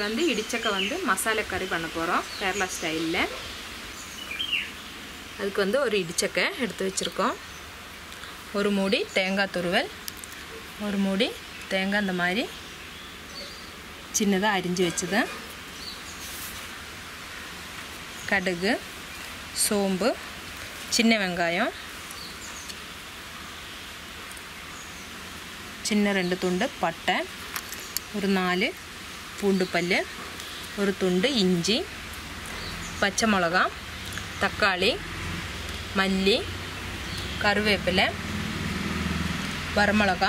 வந்து இடிச்சக்கை வந்து மசாலா கறி பண்ண போகிறோம் கேரளா ஸ்டைலில் அதுக்கு வந்து ஒரு இடிச்சக்கை எடுத்து வச்சுருக்கோம் ஒரு மூடி தேங்காய் துருவல் ஒரு மூடி தேங்காய் இந்த மாதிரி சின்னதாக அரிஞ்சு வச்சது கடுகு சோம்பு சின்ன வெங்காயம் சின்ன ரெண்டு துண்டு பட்டை ஒரு നാല് പൂണ്ടുപ്പല്ല് ഒരു തുണ്ട് ഇഞ്ചി പച്ചമുളക തക്കാളി മല്ലി കറിവേപ്പില വറമുളക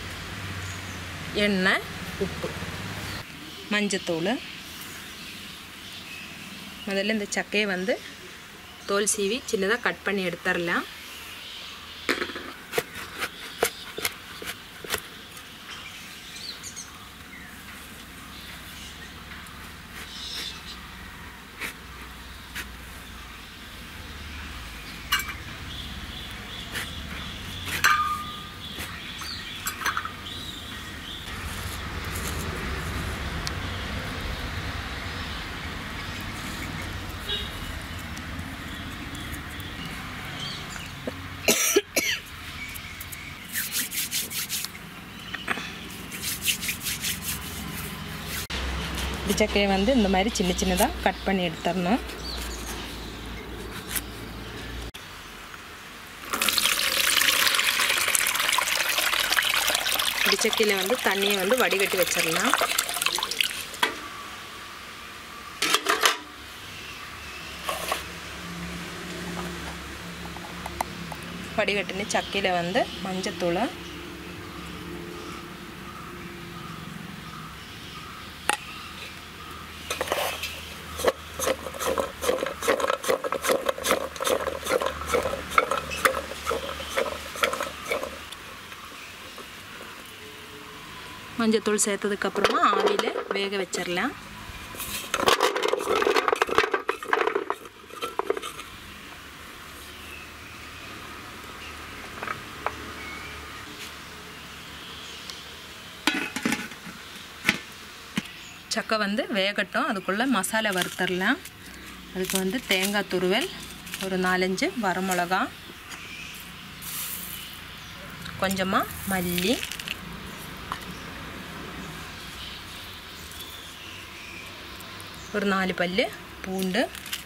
എണ്ണ ഉപ്പ് மஞ்சத்தூள் முதல்ல இந்த சக்கையை வந்து தோல் சீவி சின்னதாக கட் பண்ணி எடுத்துடலாம் இடிச்சக்கையை வந்து இந்த மாதிரி சின்ன சின்னதாக கட் பண்ணி எடுத்துடணும் இடிச்சக்கையில் வந்து தண்ணியை வந்து வடிகட்டி வச்சிடலாம் வடிகட்டின சக்கையில் வந்து மஞ்சத்தூள் மஞ்சத்தூள் சேர்த்ததுக்கப்புறமா ஆவியில் வேக வச்சிடலாம் சக்கை வந்து வேகட்டும் அதுக்குள்ளே மசாலா வறுத்தரலாம் அதுக்கு வந்து தேங்காய் துருவல் ஒரு நாலஞ்சு வரமிளகா கொஞ்சமாக மல்லி ഒരു നാല് പല്ല് പൂണ്ട്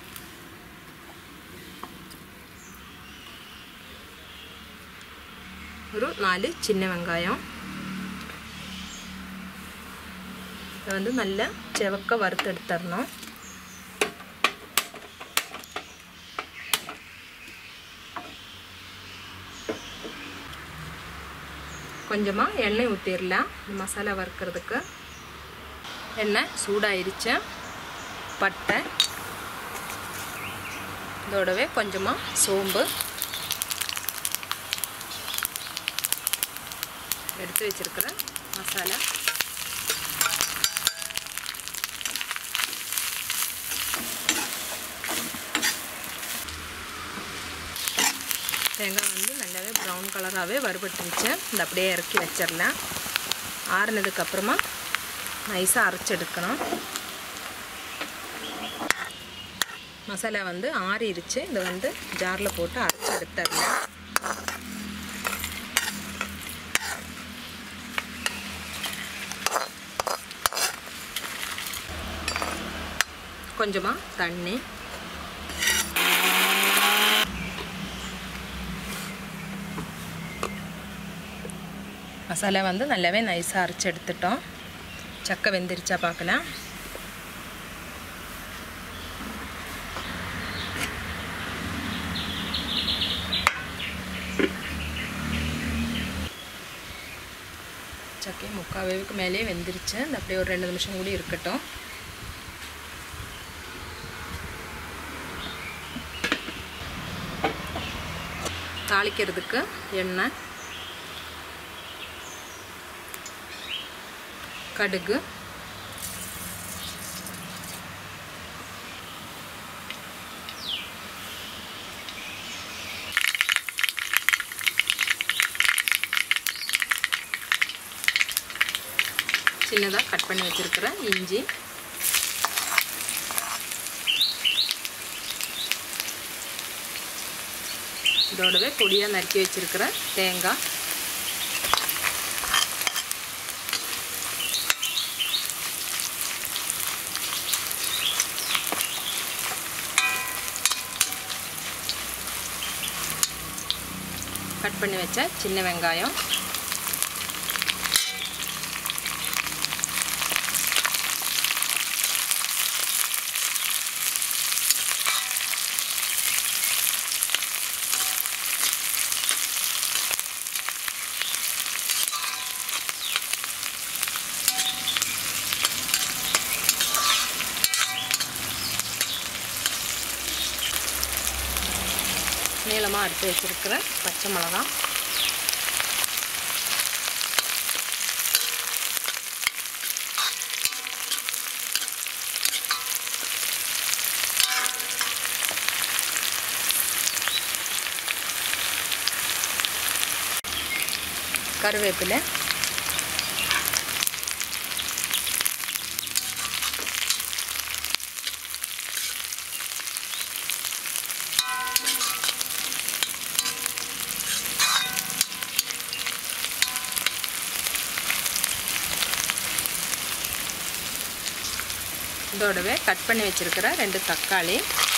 ഒരു നാല് ചിന്ന വെങ്കായം ഇത് வந்து നല്ല ചെവക്ക വറുത്തെടുത്തിടണം கொஞ்சமாக எண்ணெய் ஊற்றிடலாம் மசாலா வறுக்கிறதுக்கு எண்ணெய் சூடாயிருச்சு பட்டை இதோடவே கொஞ்சமாக சோம்பு எடுத்து வச்சிருக்கிற மசாலா தேங்காய் வந்து நல்லாவே ப்ரௌன் கலராகவே வறுபட்டுருச்சு இந்த அப்படியே இறக்கி வச்சிடலாம் ஆறுனதுக்கப்புறமா நைஸாக அரைச்செடுக்கணும் மசாலா வந்து ஆறிடுச்சு இதை வந்து ஜாரில் போட்டு அரைச்சி எடுத்துடலாம் கொஞ்சமாக தண்ணி மசாலா வந்து நல்லாவே நைஸாக அரைச்சி எடுத்துட்டோம் சக்கை வெந்திருச்சா பார்க்கலாம் சக்கை முக்கால் வேவுக்கு மேலே வெந்துருச்சு அது அப்படியே ஒரு ரெண்டு நிமிஷம் கூட இருக்கட்டும் தாளிக்கிறதுக்கு எண்ணெய் கடுகு சின்னதாக கட் பண்ணி வச்சுருக்கிற இஞ்சி இதோடவே பொடியாக நறுக்கி வச்சுருக்கிற தேங்காய் கட் பண்ணி வச்ச சின்ன வெங்காயம் நீளமாக அறுத்து வச்சுருக்கிற பச்சை மிளகா கருவேப்பிலை இதோடவே கட் பண்ணி வச்சுருக்கிற ரெண்டு தக்காளி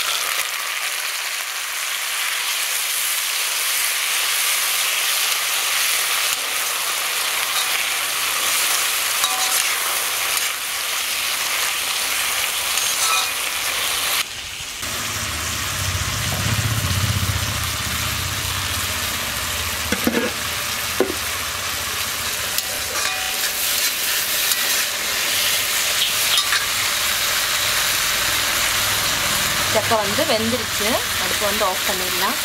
சக்கை வந்து வெந்துருச்சு அடுப்பு வந்து ஆஃப் பண்ணிடலாம்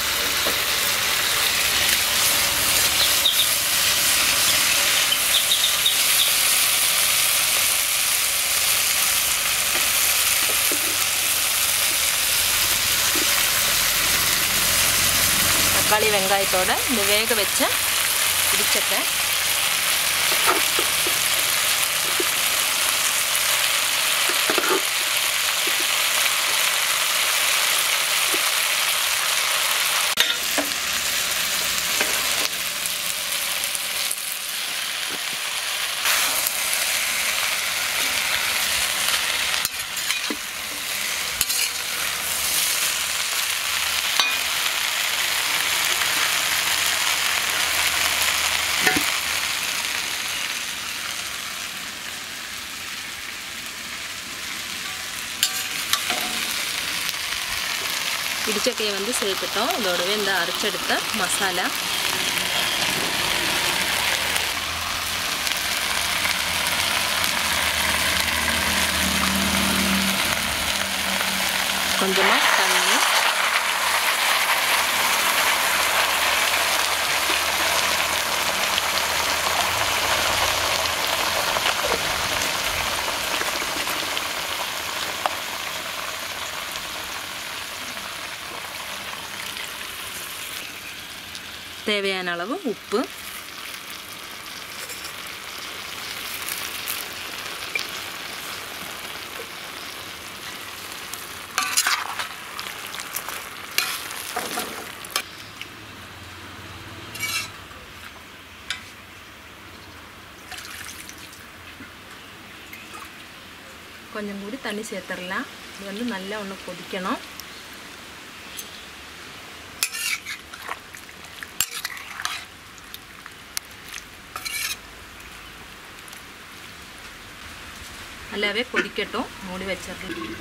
தக்காளி வெங்காயத்தோட இந்த வேக வச்ச இடிச்சக்கை இடிச்சக்கையை வந்து சேர்த்துட்டோம் இதோடவே இந்த அரைச்செடுத்த மசாலா கொஞ்சமாக தண்ணி தேவையான அளவு உப்பு கொஞ்சம் கூடி தண்ணி சேர்த்துடலாம் இது வந்து நல்லா ஒன்று கொதிக்கணும் நல்லாவே கொதிக்கட்டும் மூடி வச்சிடலாம்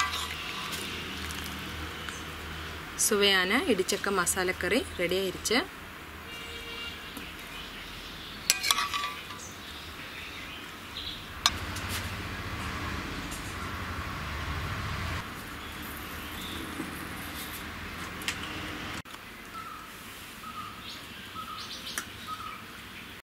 சுவையான இடிச்சக்க மசாலக்கறி ரெடி ஆயிடுச்சு